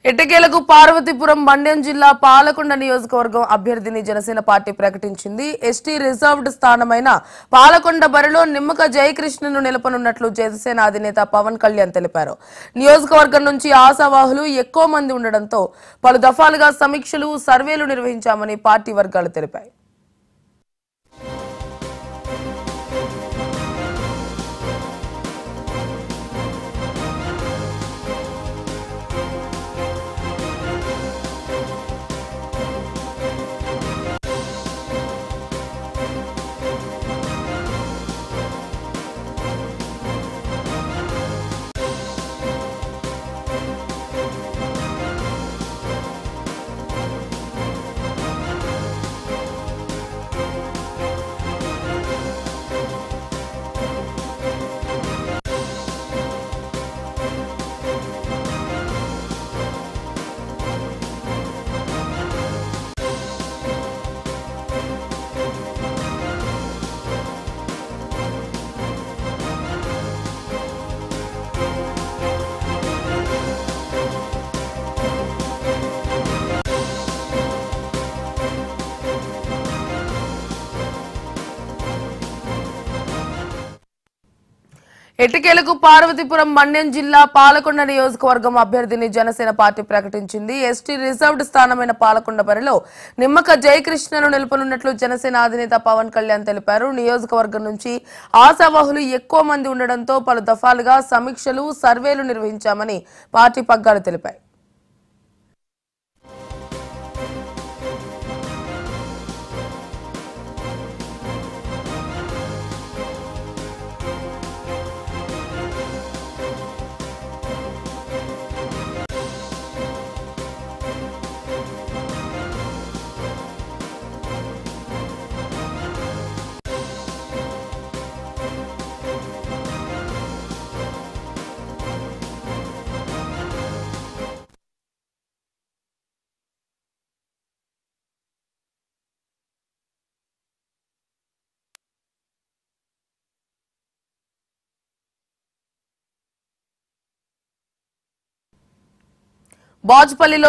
ఎట్టకేలకు పార్వతీపురం మండ్యం జిల్లా పాలకొండ నియోజకవర్గం అభ్యర్థిని జనసేన పార్టీ ప్రకటించింది ఎస్టీ రిజర్వ్డ్ స్థానమైన పాలకొండ బరిలో నిమ్మక జయకృష్ణను నిలపనున్నట్లు జనసేన అధినేత పవన్ కళ్యాణ్ తెలిపారు నియోజకవర్గం నుంచి ఆశావాహులు ఎక్కువ మంది ఉండడంతో పలు దఫాలుగా సమీక్షలు సర్వేలు నిర్వహించామని పార్టీ వర్గాలు తెలిపాయి ఎట్టకేలకు పార్వతీపురం మన్యం జిల్లా పాలకొండ నియోజకవర్గం అభ్యర్థిని జనసేన పార్టీ ప్రకటించింది ఎస్టీ రిజర్వ్డ్ స్థానమైన పాలకొండ బరిలో నిమ్మక జయకృష్ణను నిలపనున్నట్లు జనసేన అధినేత పవన్ కళ్యాణ్ తెలిపారు నియోజకవర్గం నుంచి ఆశావాహులు ఎక్కువ మంది ఉండడంతో పలు దఫాలుగా సమీక్షలు సర్వేలు నిర్వహించామని పార్టీ పగ్గాలు తెలిపాయి బాజ్పల్లిలో